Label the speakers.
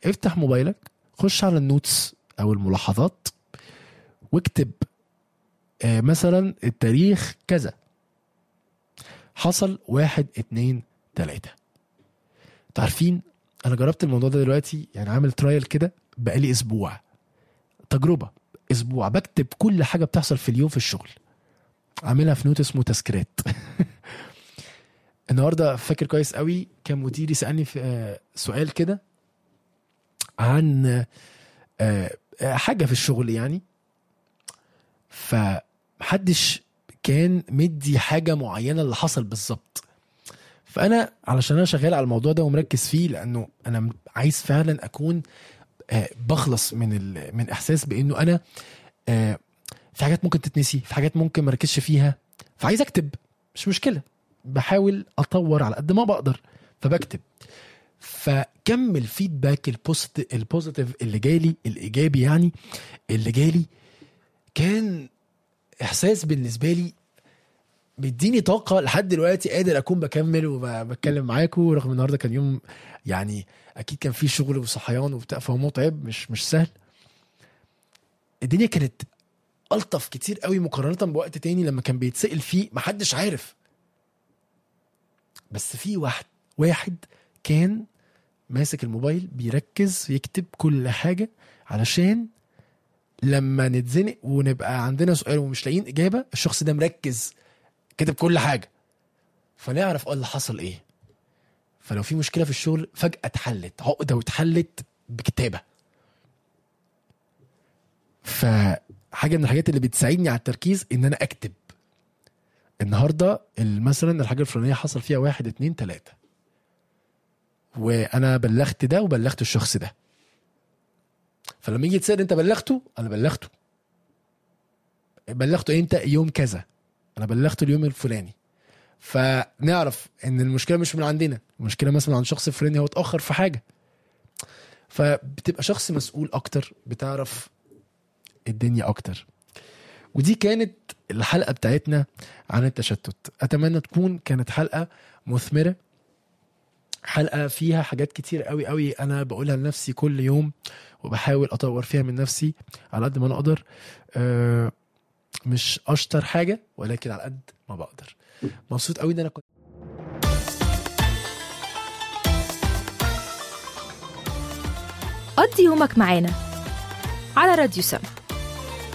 Speaker 1: افتح موبايلك خش على النوتس او الملاحظات واكتب آه مثلا التاريخ كذا حصل واحد اتنين تلاتة تعرفين انا جربت الموضوع ده دلوقتي يعني عامل ترايل كده بقالي اسبوع تجربة اسبوع بكتب كل حاجة بتحصل في اليوم في الشغل عاملها في نوت اسمه تذكيرات النهارده فاكر كويس قوي كان مديري سالني في آه، سؤال كده عن آه، آه، حاجه في الشغل يعني فمحدش كان مدي حاجه معينه اللي حصل بالظبط فانا علشان انا شغال على الموضوع ده ومركز فيه لانه انا م- عايز فعلا اكون آه، بخلص من ال- من احساس بانه انا آه، في حاجات ممكن تتنسي في حاجات ممكن ما اركزش فيها فعايز اكتب مش مشكله بحاول اطور على قد ما بقدر فبكتب فكم الفيدباك البوست البوزيتيف اللي جالي الايجابي يعني اللي جالي كان احساس بالنسبه لي بيديني طاقه لحد دلوقتي قادر اكون بكمل وبتكلم معاكم رغم النهارده كان يوم يعني اكيد كان فيه شغل وصحيان وبتاع فهو متعب مش مش سهل الدنيا كانت الطف كتير قوي مقارنه بوقت تاني لما كان بيتسال فيه محدش عارف بس في واحد واحد كان ماسك الموبايل بيركز يكتب كل حاجه علشان لما نتزنق ونبقى عندنا سؤال ومش لاقيين اجابه الشخص ده مركز كتب كل حاجه فنعرف اه اللي حصل ايه فلو في مشكله في الشغل فجاه اتحلت عقده واتحلت بكتابه فحاجه من الحاجات اللي بتساعدني على التركيز ان انا اكتب النهارده مثلا الحاجه الفلانيه حصل فيها واحد اتنين تلاته وانا بلغت ده وبلغت الشخص ده فلما يجي يتسال انت بلغته انا بلغته بلغته امتى يوم كذا انا بلغته اليوم الفلاني فنعرف ان المشكله مش من عندنا المشكله مثلا عند شخص فلاني هو اتاخر في حاجه فبتبقى شخص مسؤول اكتر بتعرف الدنيا اكتر ودي كانت الحلقه بتاعتنا عن التشتت اتمنى تكون كانت حلقه مثمره حلقه فيها حاجات كتير قوي قوي انا بقولها لنفسي كل يوم وبحاول اطور فيها من نفسي على قد ما انا اقدر أه مش اشطر حاجه ولكن على قد ما بقدر مبسوط قوي ان انا كنت
Speaker 2: قضي يومك معانا على راديو سما